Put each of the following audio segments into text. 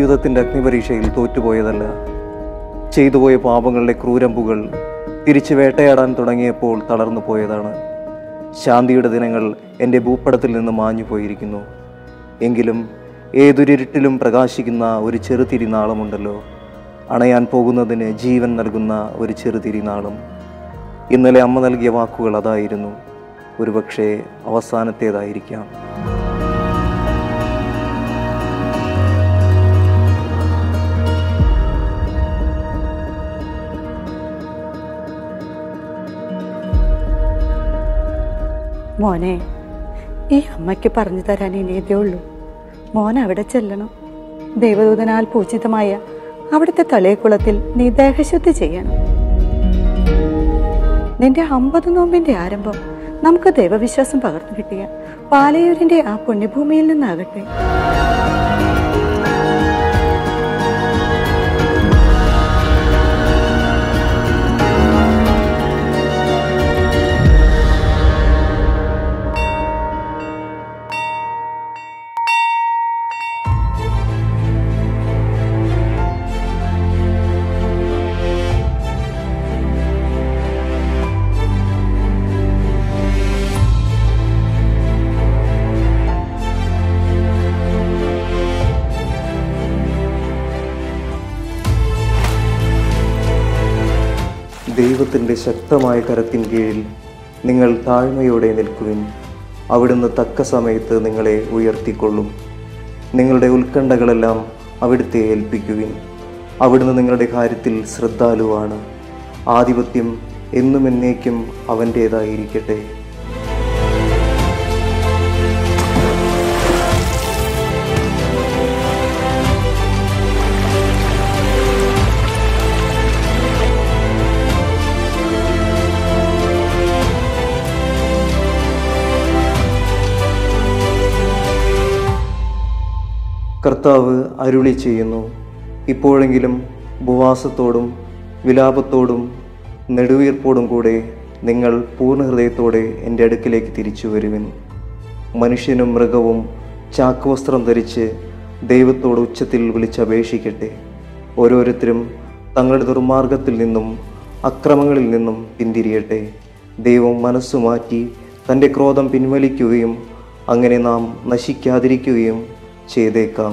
ജീവിതത്തിൻ്റെ അഗ്നിപരീക്ഷയിൽ തോറ്റുപോയതല്ല ചെയ്തുപോയ പാപങ്ങളുടെ ക്രൂരമ്പുകൾ തിരിച്ചു വേട്ടയാടാൻ തുടങ്ങിയപ്പോൾ തളർന്നു പോയതാണ് ശാന്തിയുടെ ദിനങ്ങൾ എൻ്റെ ഭൂപടത്തിൽ നിന്ന് മാഞ്ഞു പോയിരിക്കുന്നു എങ്കിലും ഏതൊരിരുട്ടിലും പ്രകാശിക്കുന്ന ഒരു ചെറുതിരി നാളമുണ്ടല്ലോ അണയാൻ പോകുന്നതിന് ജീവൻ നൽകുന്ന ഒരു ചെറുതിരി നാളം ഇന്നലെ അമ്മ നൽകിയ വാക്കുകൾ അതായിരുന്നു ഒരുപക്ഷെ അവസാനത്തേതായിരിക്കാം മോനെ ഈ അമ്മയ്ക്ക് പറഞ്ഞു തരാൻ ഇനിയതേ ഉള്ളൂ മോൻ അവിടെ ചെല്ലണം ദൈവദൂതനാൽ പൂജിതമായ അവിടുത്തെ തളിയക്കുളത്തിൽ നീ ദേഹശുദ്ധി ചെയ്യണം നിന്റെ അമ്പത് നോമ്പിന്റെ ആരംഭം നമുക്ക് ദൈവവിശ്വാസം പകർന്നു കിട്ടിയ പാലയൂരിന്റെ ആ പുണ്യഭൂമിയിൽ നിന്നാകട്ടെ ദൈവത്തിൻ്റെ ശക്തമായ കരത്തിൻ കീഴിൽ നിങ്ങൾ താഴ്മയോടെ നിൽക്കുവിൻ അവിടുന്ന് തക്ക സമയത്ത് നിങ്ങളെ ഉയർത്തിക്കൊള്ളും നിങ്ങളുടെ ഉത്കണ്ഠകളെല്ലാം അവിടുത്തെ ഏൽപ്പിക്കുവിൻ അവിടുന്ന് നിങ്ങളുടെ കാര്യത്തിൽ ശ്രദ്ധാലുവാണ് ആധിപത്യം എന്നും എന്നേക്കും അവൻ്റേതായിരിക്കട്ടെ കർത്താവ് അരുളി ചെയ്യുന്നു ഇപ്പോഴെങ്കിലും ഉപവാസത്തോടും വിലാപത്തോടും നെടുവീർപ്പോടും കൂടെ നിങ്ങൾ പൂർണ്ണ ഹൃദയത്തോടെ എൻ്റെ അടുക്കിലേക്ക് തിരിച്ചു വരുവിൻ മനുഷ്യനും മൃഗവും ചാക്കുവസ്ത്രം ധരിച്ച് ദൈവത്തോട് ഉച്ചത്തിൽ വിളിച്ചപേക്ഷിക്കട്ടെ ഓരോരുത്തരും തങ്ങളുടെ ദുർമാർഗത്തിൽ നിന്നും അക്രമങ്ങളിൽ നിന്നും പിന്തിരിയട്ടെ ദൈവം മനസ്സു മാറ്റി തൻ്റെ ക്രോധം പിൻവലിക്കുകയും അങ്ങനെ നാം നശിക്കാതിരിക്കുകയും ചെയ്തേക്കാം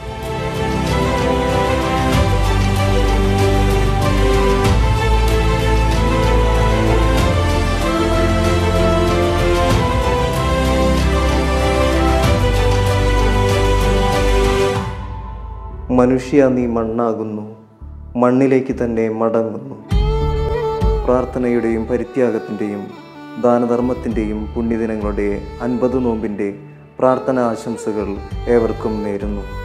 മനുഷ്യ നീ മണ്ണാകുന്നു മണ്ണിലേക്ക് തന്നെ മടങ്ങുന്നു പ്രാർത്ഥനയുടെയും പരിത്യാഗത്തിൻ്റെയും ദാനധർമ്മത്തിൻ്റെയും പുണ്യദിനങ്ങളുടെ അൻപത് നോമ്പിൻ്റെ പ്രാർത്ഥന ആശംസകൾ ഏവർക്കും നേരുന്നു